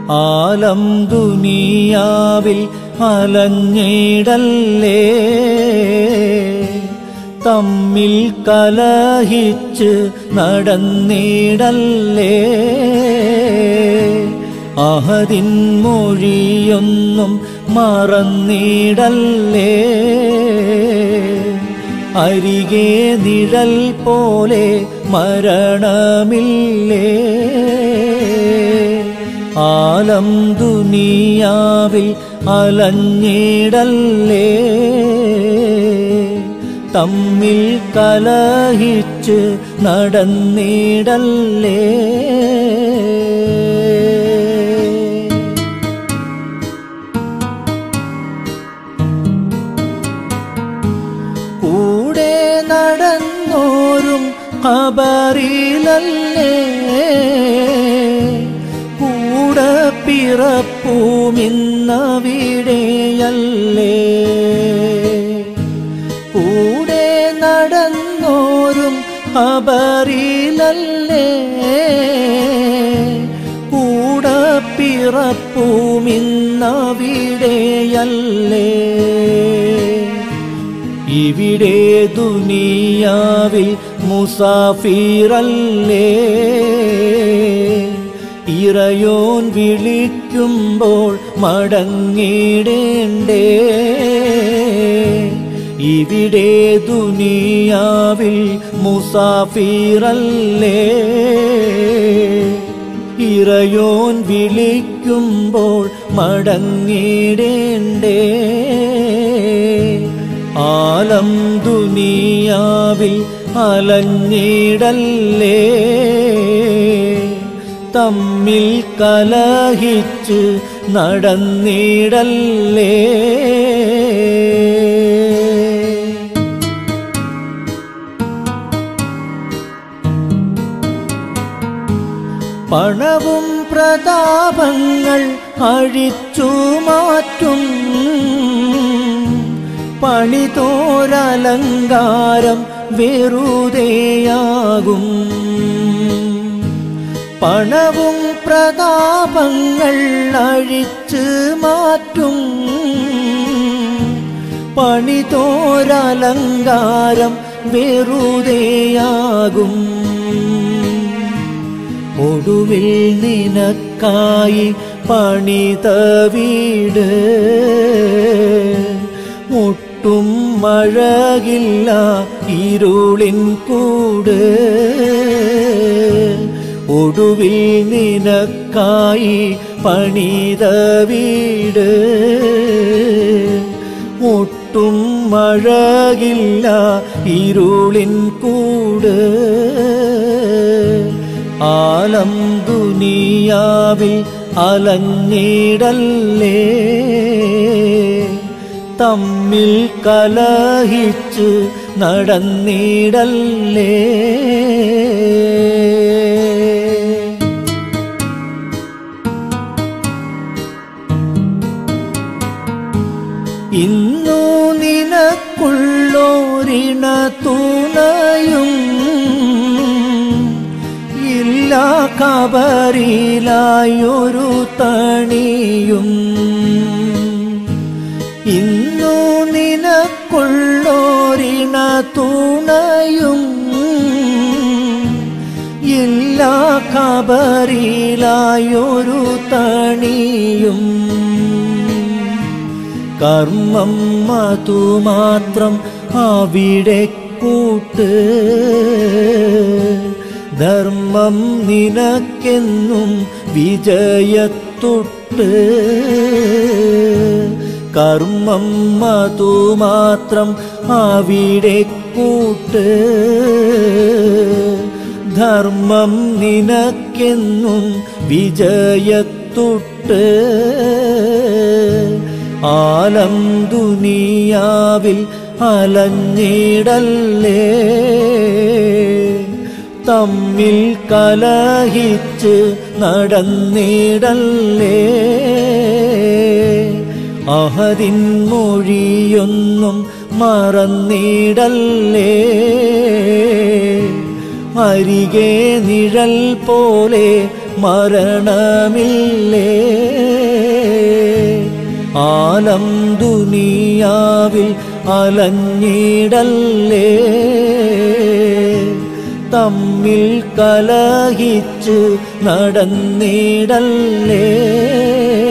ആലം ദുനിയാവിൽ അലഞ്ഞിടല്ലേ തമ്മിൽ കലഹിച്ച് നടന്നിടല്ലേ അഹദിൻ മൊഴിയൊന്നും മറന്നിടല്ലേ അരികെ നിഴൽ പോലെ മരണമില്ലേ ആലം ദുനിയാവിൽ അലഞ്ഞിടല്ലേ തമ്മിൽ കലഹിച്ച് നടന്നിടല്ലേ കൂടെ നടന്നോരും ഖബറിലല്ലേ കൂടെ പിറപ്പുമിന്നവിടെയല്ലേ കൂടെ നടന്നോരും ഖബറിലല്ലേ കൂടെ പിറപ്പുമിന്നവിടെയല്ലേ ഇവിടെ ദുനിയാവിൽ മുസാഫിറല്ലേ ഇറയോൻ വിളിക്കുമ്പോൾ മടങ്ങിടേണ്ടേ ഇവിടെ ദുനിയാവിൽ മുസാഫിറല്ലേ ഇറയോൻ വിളിക്കുമ്പോൾ മടങ്ങിടേണ്ടേ ആലം ദുനിയാവിൽ അലഞ്ഞിടല്ലേ തമ്മിൽ കലഹിച്ച് നടന്നിടല്ലേ പണവും പ്രതാപങ്ങൾ അഴിച്ചു മാറ്റും പണിതോരലങ്കാരം വെറുതെയാകും പണവും പ്രതാപങ്ങൾ അഴിച്ച് മാറ്റും പണിതോരലങ്കാരം വെറുതെയാകും ഒടുവിൽ നിനക്കായി പണിത വീട് ഒട്ടും മഴകില്ല ഇരുളിൻ കൂട് ഒടുവിൽ നിനക്കായി പണിത വീട് ഒട്ടും മഴകില്ല ഇരുളിൻ കൂട് ആലം ദുനിയാവിൽ അലഞ്ഞിടല്ലേ തമ്മിൽ കലഹിച്ച് നടന്നിടല്ലേ ഇന്നു നിനക്കുള്ളോരിണ തുണയും ഇല്ല കബറിലായൊരു തണിയും ഇന്നു നിനക്കുള്ളോരിണ തുണയും ഇല്ല കബറിലായൊരു തണിയും കർമ്മം അതുമാത്രം അവിടെ കൂട്ട് ധർമ്മം നിനക്കെന്നും വിജയത്തൊട്ട് കർമ്മം അതുമാത്രം അവിടെ കൂട്ട് ധർമ്മം നിനക്കെന്നും വിജയത്തൊട്ട് ആലം ദുനിയാവിൽ അലഞ്ഞിടല്ലേ തമ്മിൽ കലഹിച്ച് നടന്നിടല്ലേ അഹദിൻ മൊഴിയൊന്നും മറന്നിടല്ലേ അരികെ നിഴൽ പോലെ മരണമില്ലേ ആലം ദുനിയാവിൽ അലഞ്ഞിടല്ലേ തമ്മിൽ കലഹിച്ച് നടന്നിടല്ലേ